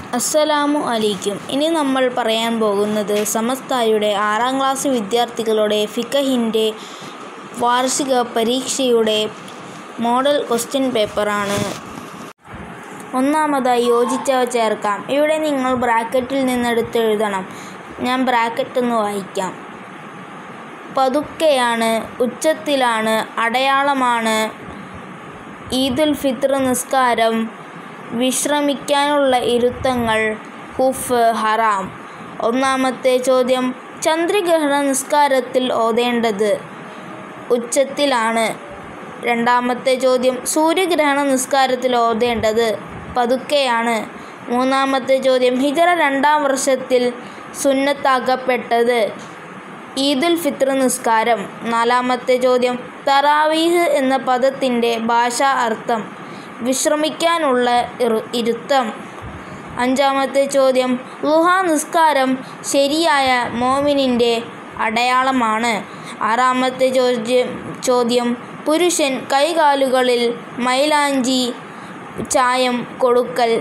അസ്സലാമു അലൈക്കും ഇനി നമ്മൾ പറയാൻ പോകുന്നത് സമസ്തായുടെ ആറാം ക്ലാസ് വിദ്യാർത്ഥികളുടെ ഫിഖഹിൻ്റെ വാർഷിക പരീക്ഷയുടെ മോഡൽ ക്വസ്റ്റ്യൻ പേപ്പറാണ് ഒന്നാമതായി യോജിച്ചവ ചേർക്കാം ഇവിടെ നിങ്ങൾ ബ്രാക്കറ്റിൽ നിന്നെടുത്ത് എഴുതണം ഞാൻ ബ്രാക്കറ്റ് ഒന്ന് വായിക്കാം പതുക്കെയാണ് ഉച്ചത്തിലാണ് അടയാളമാണ് ഈദുൽ ഫിത്ർ നിസ്കാരം വിശ്രമിക്കാനുള്ള ഇരുത്തങ്ങൾ ഹുഫ് ഹറാം ഒന്നാമത്തെ ചോദ്യം ചന്ദ്രഗ്രഹണ നിസ്കാരത്തിൽ ഓതേണ്ടത് ഉച്ചത്തിലാണ് രണ്ടാമത്തെ ചോദ്യം സൂര്യഗ്രഹണ നിസ്കാരത്തിൽ ഓതേണ്ടത് പതുക്കെയാണ് മൂന്നാമത്തെ ചോദ്യം ഹിജറ രണ്ടാം വർഷത്തിൽ സുന്നത്താക്കപ്പെട്ടത് ഈദുൽ ഫിത്ർ നിസ്കാരം നാലാമത്തെ ചോദ്യം തറാവീഹ് എന്ന പദത്തിൻ്റെ ഭാഷാ അർത്ഥം വിശ്രമിക്കാനുള്ള ഇറു ഇരുത്തം അഞ്ചാമത്തെ ചോദ്യം ലുഹ നിസ്കാരം ശരിയായ മോമിനിൻ്റെ അടയാളമാണ് ആറാമത്തെ ചോദ്യം ചോദ്യം പുരുഷൻ കൈകാലുകളിൽ മൈലാഞ്ചി ചായം കൊടുക്കൽ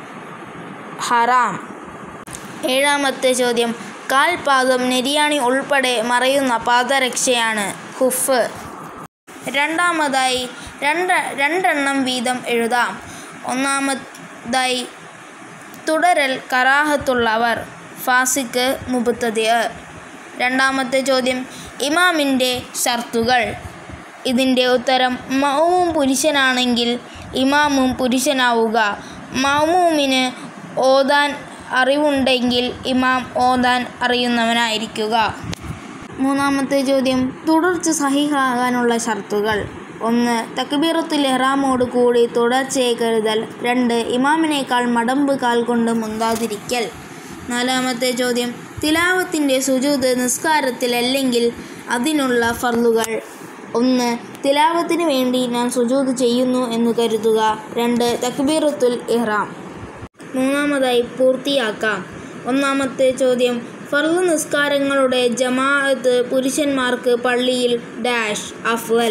ഹറാം ഏഴാമത്തെ ചോദ്യം കാൽപാദം നെരിയാണി ഉൾപ്പെടെ മറയുന്ന പാദരക്ഷയാണ് ഹുഫ് രണ്ടാമതായി രണ്ട് രണ്ടെണ്ണം വീതം എഴുതാം ഒന്നാമതായി തുടരൽ കറാഹത്തുള്ളവർ ഫാസിക്ക് മുബത്തതിയ രണ്ടാമത്തെ ചോദ്യം ഇമാമിൻ്റെ ഷർത്തുകൾ ഇതിൻ്റെ ഉത്തരം മൗമും പുരുഷനാണെങ്കിൽ ഇമാമും പുരുഷനാവുക മൗമൂമിന് ഓതാൻ അറിവുണ്ടെങ്കിൽ ഇമാം ഓതാൻ അറിയുന്നവനായിരിക്കുക മൂന്നാമത്തെ ചോദ്യം തുടർച്ച സഹിഹാകാനുള്ള ഷർത്തുകൾ ഒന്ന് തക്ബീറത്തുൽ ഇഹ്റാമോട് കൂടി തുടർച്ചയെ കരുതൽ രണ്ട് ഇമാമിനേക്കാൾ മടമ്പ് കാൽ കൊണ്ട് മുന്താതിരിക്കൽ നാലാമത്തെ ചോദ്യം തിലാവത്തിൻ്റെ സുജൂത് നിസ്കാരത്തിൽ അല്ലെങ്കിൽ അതിനുള്ള ഫർലുകൾ ഒന്ന് തിലാവത്തിന് വേണ്ടി ഞാൻ സുജൂത് ചെയ്യുന്നു എന്ന് കരുതുക രണ്ട് തക്ബീറത്തുൽ ഇഹ്റാം മൂന്നാമതായി പൂർത്തിയാക്കാം ഒന്നാമത്തെ ചോദ്യം ഫർള് നിസ്കാരങ്ങളുടെ ജമാഅത്ത് പുരുഷന്മാർക്ക് പള്ളിയിൽ ഡാഷ് അഫ്വൽ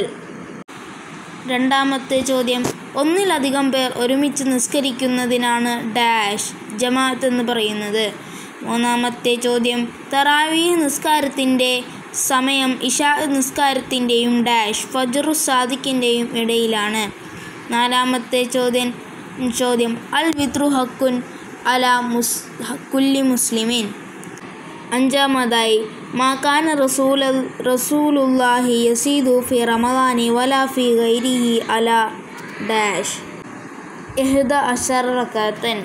രണ്ടാമത്തെ ചോദ്യം ഒന്നിലധികം പേർ ഒരുമിച്ച് നിസ്കരിക്കുന്നതിനാണ് ഡാഷ് ജമാഅത്ത് എന്ന് പറയുന്നത് മൂന്നാമത്തെ ചോദ്യം തറാവീഹ് നിസ്കാരത്തിൻ്റെ സമയം ഇഷാ നിസ്കാരത്തിൻ്റെയും ഡാഷ് ഫജറു സാദിഖിൻ്റെയും ഇടയിലാണ് നാലാമത്തെ ചോദ്യം ചോദ്യം അൽ വിത്രു ഹക്കുൻ അല മുസ് കുല്ലി മുസ്ലിമീൻ അഞ്ചാമതായി മാക്കാന റസൂൽ റസൂലുല്ലാഹി യസീദു ഫി റമദാനി വല ഫി ഗൈരിഹി അല ഡാഷ് എഹ്ദ അഷർ റക്കാത്തൻ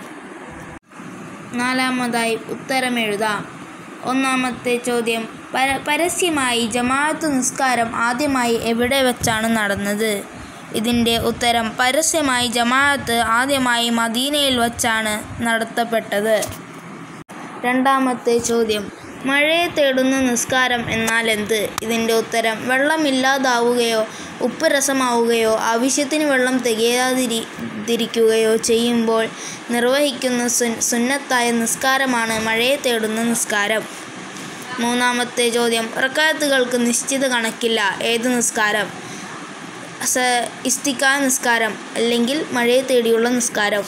നാലാമതായി ഉത്തരം എഴുതാം ഒന്നാമത്തെ ചോദ്യം പര പരസ്യമായി ജമാഅത്ത് നിസ്കാരം ആദ്യമായി എവിടെ വെച്ചാണ് നടന്നത് ഇതിൻ്റെ ഉത്തരം പരസ്യമായി ജമാഅത്ത് ആദ്യമായി മദീനയിൽ വച്ചാണ് നടത്തപ്പെട്ടത് രണ്ടാമത്തെ ചോദ്യം മഴയെ തേടുന്ന നിസ്കാരം എന്നാൽ എന്ത് ഇതിൻ്റെ ഉത്തരം വെള്ളമില്ലാതാവുകയോ ഉപ്പ് രസമാവുകയോ ആവശ്യത്തിന് വെള്ളം തികയാതിരി തിരിക്കുകയോ ചെയ്യുമ്പോൾ നിർവഹിക്കുന്ന സുൻ സുന്നത്തായ നിസ്കാരമാണ് മഴയെ തേടുന്ന നിസ്കാരം മൂന്നാമത്തെ ചോദ്യം റക്കാത്തുകൾക്ക് നിശ്ചിത കണക്കില്ല ഏത് നിസ്കാരം സ ഇസ്തിക്കാ നിസ്കാരം അല്ലെങ്കിൽ മഴയെ തേടിയുള്ള നിസ്കാരം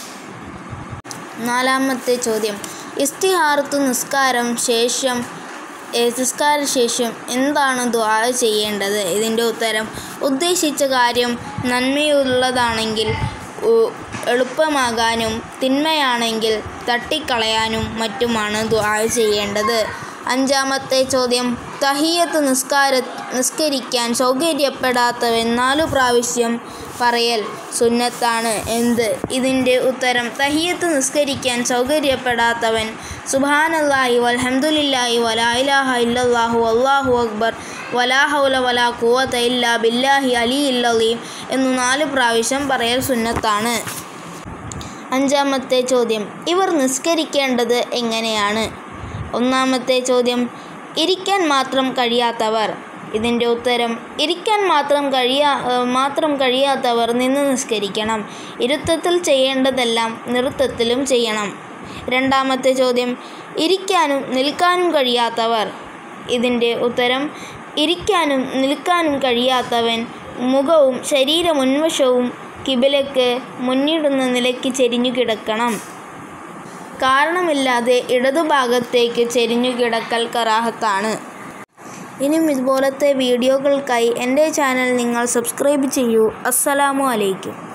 നാലാമത്തെ ചോദ്യം ഇസ്തിഹാറത്ത് നിസ്കാരം ശേഷം നിസ്കാര ശേഷം എന്താണ് ദുആ ചെയ്യേണ്ടത് ഇതിൻ്റെ ഉത്തരം ഉദ്ദേശിച്ച കാര്യം നന്മയുള്ളതാണെങ്കിൽ എളുപ്പമാകാനും തിന്മയാണെങ്കിൽ തട്ടിക്കളയാനും മറ്റുമാണ് ദുആ ചെയ്യേണ്ടത് അഞ്ചാമത്തെ ചോദ്യം തഹിയത്ത് നിസ്കാര നിസ്കരിക്കാൻ സൗകര്യപ്പെടാത്തവൻ നാലു പ്രാവശ്യം പറയൽ സുന്നത്താണ് എന്ത് ഇതിൻ്റെ ഉത്തരം തഹിയത്ത് നിസ്കരിക്കാൻ സൗകര്യപ്പെടാത്തവൻ സുബാനല്ലാഹി വൽഹംദുലില്ലാഹി വലാ ഇലാഹ ഇല്ലല്ലാഹു അല്ലാഹു അക്ബർ വലാ ഹൗല വലാ ഖുവത ഇല്ലാ ബില്ലാഹി അലി ഇല്ലീം എന്നു നാല് പ്രാവശ്യം പറയൽ സുന്നത്താണ് അഞ്ചാമത്തെ ചോദ്യം ഇവർ നിസ്കരിക്കേണ്ടത് എങ്ങനെയാണ് ഒന്നാമത്തെ ചോദ്യം ഇരിക്കാൻ മാത്രം കഴിയാത്തവർ ഇതിൻ്റെ ഉത്തരം ഇരിക്കാൻ മാത്രം കഴിയാ മാത്രം കഴിയാത്തവർ നിന്ന് നിസ്കരിക്കണം ഇരുത്തത്തിൽ ചെയ്യേണ്ടതെല്ലാം നൃത്തത്തിലും ചെയ്യണം രണ്ടാമത്തെ ചോദ്യം ഇരിക്കാനും നിൽക്കാനും കഴിയാത്തവർ ഇതിൻ്റെ ഉത്തരം ഇരിക്കാനും നിൽക്കാനും കഴിയാത്തവൻ മുഖവും ശരീരമുൻവശവും കിബിലക്ക് മുന്നിടുന്ന നിലയ്ക്ക് ചെരിഞ്ഞു കിടക്കണം കാരണമില്ലാതെ ഇടതുഭാഗത്തേക്ക് ചെരിഞ്ഞു കിടക്കൽ കറാഹത്താണ്. ഇനിയും ഇതുപോലത്തെ വീഡിയോകൾക്കായി എൻ്റെ ചാനൽ നിങ്ങൾ സബ്സ്ക്രൈബ് ചെയ്യൂ. അസ്സലാമു അലൈക്കും.